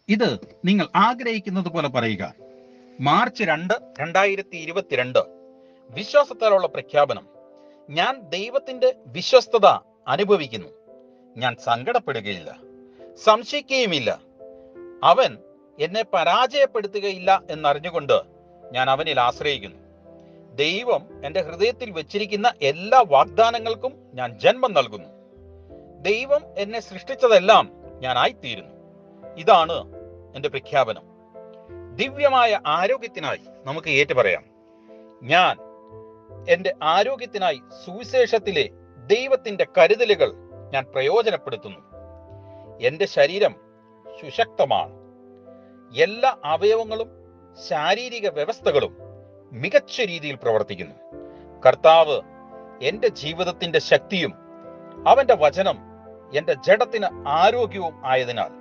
ഇത് നിങ്ങൾ ആഗ്രഹിക്കുന്നത് പോലെ പറയുക മാർച്ച് രണ്ട് രണ്ടായിരത്തി ഇരുപത്തിരണ്ട് വിശ്വാസത്താലുള്ള പ്രഖ്യാപനം ഞാൻ ദൈവത്തിന്റെ വിശ്വസ്തത അനുഭവിക്കുന്നു ഞാൻ സങ്കടപ്പെടുകയില്ല സംശയിക്കുകയുമില്ല അവൻ എന്നെ പരാജയപ്പെടുത്തുകയില്ല എന്നറിഞ്ഞുകൊണ്ട് ഞാൻ അവനിൽ ആശ്രയിക്കുന്നു ദൈവം എൻ്റെ ഹൃദയത്തിൽ വെച്ചിരിക്കുന്ന എല്ലാ വാഗ്ദാനങ്ങൾക്കും ഞാൻ ജന്മം നൽകുന്നു ദൈവം എന്നെ സൃഷ്ടിച്ചതെല്ലാം ഞാൻ ആയിത്തീരുന്നു ഇതാണ് എൻ്റെ പ്രഖ്യാപനം ദിവ്യമായ ആരോഗ്യത്തിനായി നമുക്ക് ഏറ്റു പറയാം ഞാൻ എൻ്റെ ആരോഗ്യത്തിനായി സുവിശേഷത്തിലെ ദൈവത്തിന്റെ കരുതലുകൾ ഞാൻ പ്രയോജനപ്പെടുത്തുന്നു എൻ്റെ ശരീരം സുശക്തമാണ് എല്ലാ അവയവങ്ങളും ശാരീരിക വ്യവസ്ഥകളും മികച്ച രീതിയിൽ പ്രവർത്തിക്കുന്നു കർത്താവ് എൻ്റെ ജീവിതത്തിന്റെ ശക്തിയും അവന്റെ വചനം എൻ്റെ ജഡത്തിന് ആരോഗ്യവും ആയതിനാൽ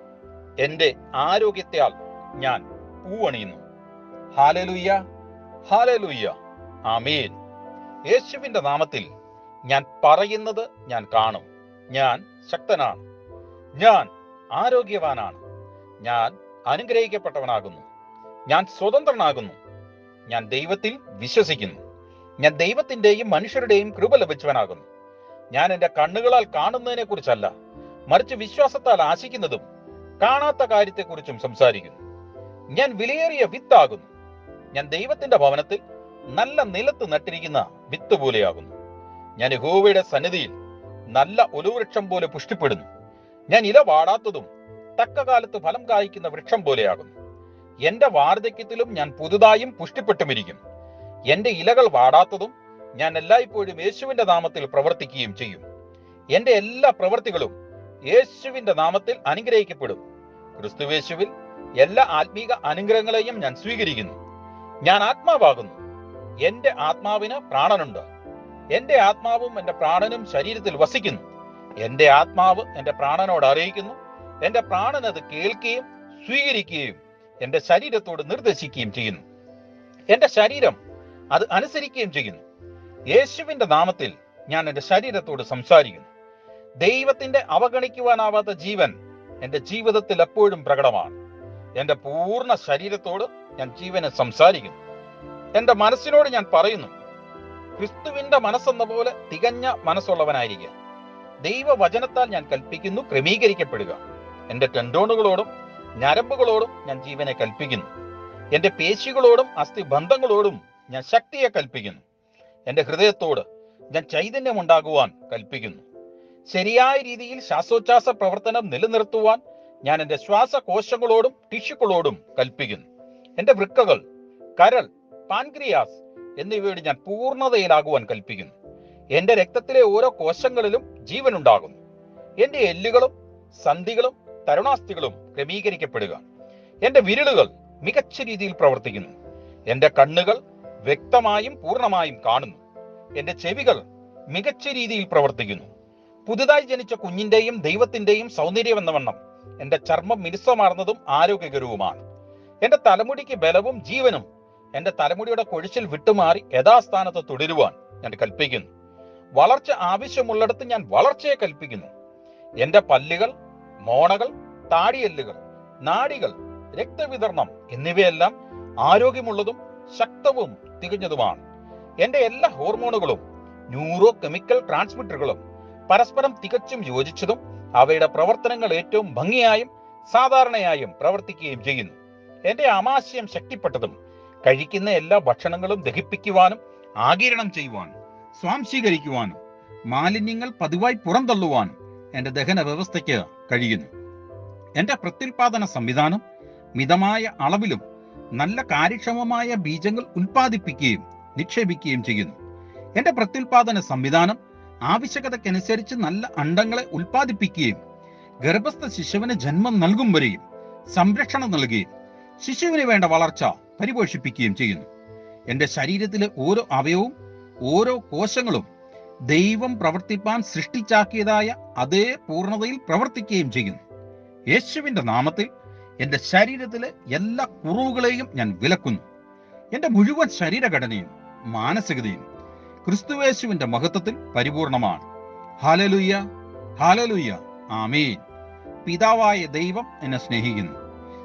എൻ്റെ ആരോഗ്യത്താൽ ഞാൻ പൂവണിയുന്നു ഹാലലുയ്യ ഹാലലുയ്യ ആമേൻ യേശുവിന്റെ നാമത്തിൽ ഞാൻ പറയുന്നത് ഞാൻ കാണും ഞാൻ ശക്തനാണ് ഞാൻ ആരോഗ്യവാനാണ് ഞാൻ അനുഗ്രഹിക്കപ്പെട്ടവനാകുന്നു ഞാൻ സ്വതന്ത്രനാകുന്നു ഞാൻ ദൈവത്തിൽ വിശ്വസിക്കുന്നു ഞാൻ ദൈവത്തിന്റെയും മനുഷ്യരുടെയും കൃപ ലഭിച്ചവനാകുന്നു ഞാൻ എൻ്റെ കണ്ണുകളാൽ കാണുന്നതിനെ കുറിച്ചല്ല മറിച്ച് വിശ്വാസത്താൽ ആശിക്കുന്നതും കാണാത്ത കാര്യത്തെക്കുറിച്ചും സംസാരിക്കുന്നു ഞാൻ വിലയേറിയ വിത്താകുന്നു ഞാൻ ദൈവത്തിന്റെ ഭവനത്തിൽ നല്ല നിലത്ത് നട്ടിരിക്കുന്ന വിത്ത് പോലെയാകുന്നു ഞാൻ യഹോവയുടെ സന്നിധിയിൽ നല്ല ഒലുവൃക്ഷം പോലെ പുഷ്ടിപ്പെടുന്നു ഞാൻ ഇല വാടാത്തതും തക്ക കാലത്ത് ഫലം കായ്ക്കുന്ന വൃക്ഷം പോലെയാകുന്നു എന്റെ വാർദ്ധക്യത്തിലും ഞാൻ പുതുതായും പുഷ്ടിപ്പെട്ടുമിരിക്കും എന്റെ ഇലകൾ വാടാത്തതും ഞാൻ എല്ലായ്പ്പോഴും യേശുവിന്റെ നാമത്തിൽ പ്രവർത്തിക്കുകയും ചെയ്യും എന്റെ എല്ലാ പ്രവൃത്തികളും യേശുവിന്റെ നാമത്തിൽ അനുഗ്രഹിക്കപ്പെടും ക്രിസ്തുവേശുവിൽ എല്ലാ ആത്മീക അനുഗ്രഹങ്ങളെയും ഞാൻ സ്വീകരിക്കുന്നു ഞാൻ ആത്മാവാകുന്നു എന്റെ ആത്മാവിന് പ്രാണനുണ്ട് എന്റെ ആത്മാവും എന്റെ പ്രാണനും ശരീരത്തിൽ വസിക്കുന്നു എന്റെ ആത്മാവ് എന്റെ പ്രാണനോട് അറിയിക്കുന്നു എന്റെ പ്രാണൻ അത് കേൾക്കുകയും സ്വീകരിക്കുകയും എന്റെ ശരീരത്തോട് നിർദ്ദേശിക്കുകയും ചെയ്യുന്നു എന്റെ ശരീരം അത് അനുസരിക്കുകയും ചെയ്യുന്നു യേശുവിന്റെ നാമത്തിൽ ഞാൻ എന്റെ ശരീരത്തോട് സംസാരിക്കുന്നു ദൈവത്തിന്റെ അവഗണിക്കുവാനാവാത്ത ജീവൻ എന്റെ ജീവിതത്തിൽ എപ്പോഴും പ്രകടമാണ് എന്റെ പൂർണ്ണ ശരീരത്തോട് ഞാൻ ജീവനെ സംസാരിക്കുന്നു എന്റെ മനസ്സിനോട് ഞാൻ പറയുന്നു ക്രിസ്തുവിന്റെ മനസ്സെന്ന പോലെ തികഞ്ഞ മനസ്സുള്ളവനായിരിക്കുക ദൈവവചനത്താൽ ഞാൻ കൽപ്പിക്കുന്നു ക്രമീകരിക്കപ്പെടുക എന്റെ ടെൻഡോണുകളോടും ഞരമ്പുകളോടും ഞാൻ ജീവനെ കൽപ്പിക്കുന്നു എന്റെ പേശികളോടും അസ്ഥിബന്ധങ്ങളോടും ഞാൻ ശക്തിയെ കൽപ്പിക്കുന്നു എന്റെ ഹൃദയത്തോട് ഞാൻ ചൈതന്യം ഉണ്ടാകുവാൻ കൽപ്പിക്കുന്നു ശരിയായ രീതിയിൽ ശ്വാസോച്ഛ്വാസ പ്രവർത്തനം നിലനിർത്തുവാൻ ഞാൻ എന്റെ ശ്വാസകോശങ്ങളോടും ടിഷ്യുക്കളോടും കൽപ്പിക്കുന്നു എന്റെ വൃക്കകൾ കരൾ പാൻക്രിയാസ് എന്നിവയോട് ഞാൻ പൂർണ്ണതയിലാകുവാൻ കൽപ്പിക്കുന്നു എന്റെ രക്തത്തിലെ ഓരോ കോശങ്ങളിലും ജീവൻ ഉണ്ടാകുന്നു എന്റെ എല്ലുകളും സന്ധികളും തരുണാസ്ഥികളും ക്രമീകരിക്കപ്പെടുക എന്റെ വിരലുകൾ മികച്ച രീതിയിൽ പ്രവർത്തിക്കുന്നു എന്റെ കണ്ണുകൾ വ്യക്തമായും പൂർണ്ണമായും കാണുന്നു എന്റെ ചെവികൾ മികച്ച രീതിയിൽ പ്രവർത്തിക്കുന്നു പുതുതായി ജനിച്ച കുഞ്ഞിന്റെയും ദൈവത്തിന്റെയും സൗന്ദര്യം എന്ന വണ്ണം എന്റെ ചർമ്മം മിനുസമാർന്നതും ആരോഗ്യകരവുമാണ് എന്റെ തലമുടിക്ക് ബലവും ജീവനും എന്റെ തലമുടിയുടെ കൊഴിച്ചിൽ വിട്ടുമാറി യഥാസ്ഥാനത്ത് തുടരുവാൻ ഞാൻ കൽപ്പിക്കുന്നു വളർച്ച ആവശ്യമുള്ളിടത്ത് ഞാൻ വളർച്ചയെ കൽപ്പിക്കുന്നു എന്റെ പല്ലുകൾ മോണകൾ താടിയെല്ലുകൾ നാഡികൾ രക്തവിതരണം എന്നിവയെല്ലാം ആരോഗ്യമുള്ളതും ശക്തവും തികഞ്ഞതുമാണ് എന്റെ എല്ലാ ഹോർമോണുകളും ന്യൂറോ കെമിക്കൽ ട്രാൻസ്മിറ്ററുകളും പരസ്പരം തികച്ചും യോജിച്ചതും അവയുടെ പ്രവർത്തനങ്ങൾ ഏറ്റവും ഭംഗിയായും സാധാരണയായും പ്രവർത്തിക്കുകയും ചെയ്യുന്നു എന്റെ ആമാശയം ശക്തിപ്പെട്ടതും കഴിക്കുന്ന എല്ലാ ഭക്ഷണങ്ങളും ദഹിപ്പിക്കുവാനും ആകിരണം ചെയ്യുവാനും സ്വാംശീകരിക്കുവാനും മാലിന്യങ്ങൾ പതിവായി പുറന്തള്ളുവാനും എന്റെ ദഹന വ്യവസ്ഥയ്ക്ക് കഴിയുന്നു എന്റെ പ്രത്യുൽപാദന സംവിധാനം മിതമായ അളവിലും നല്ല കാര്യക്ഷമമായ ബീജങ്ങൾ ഉൽപ്പാദിപ്പിക്കുകയും നിക്ഷേപിക്കുകയും ചെയ്യുന്നു എന്റെ പ്രത്യുൽപാദന സംവിധാനം ആവശ്യകതയ്ക്കനുസരിച്ച് നല്ല അണ്ടങ്ങളെ ഉൽപ്പാദിപ്പിക്കുകയും ഗർഭസ്ഥ ശിശുവിന് ജന്മം നൽകും വരെയും സംരക്ഷണം നൽകുകയും ശിശുവിന് വേണ്ട വളർച്ച പരിപോഷിപ്പിക്കുകയും ചെയ്യുന്നു എന്റെ ശരീരത്തിലെ ഓരോ അവയവും ഓരോ കോശങ്ങളും ദൈവം പ്രവർത്തിപ്പാൻ സൃഷ്ടിച്ചാക്കിയതായ അതേ പൂർണ്ണതയിൽ പ്രവർത്തിക്കുകയും ചെയ്യുന്നു യേശുവിന്റെ നാമത്തിൽ എന്റെ ശരീരത്തിലെ എല്ലാ കുറവുകളെയും ഞാൻ വിലക്കുന്നു എന്റെ മുഴുവൻ ശരീരഘടനയും മാനസികതയും ക്രിസ്തുവേശുവിന്റെ മഹത്വത്തിൽ പരിപൂർണമാണ് ഹാലലുയ്യ ഹാലലുയ്യ ആമേൻ പിതാവായ ദൈവം എന്നെ സ്നേഹിക്കുന്നു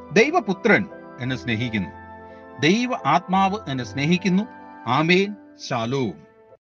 ദൈവപുത്രൻ എന്നെ സ്നേഹിക്കുന്നു ദൈവ ആത്മാവ് എന്നെ സ്നേഹിക്കുന്നു ആമേൻ ശാലോം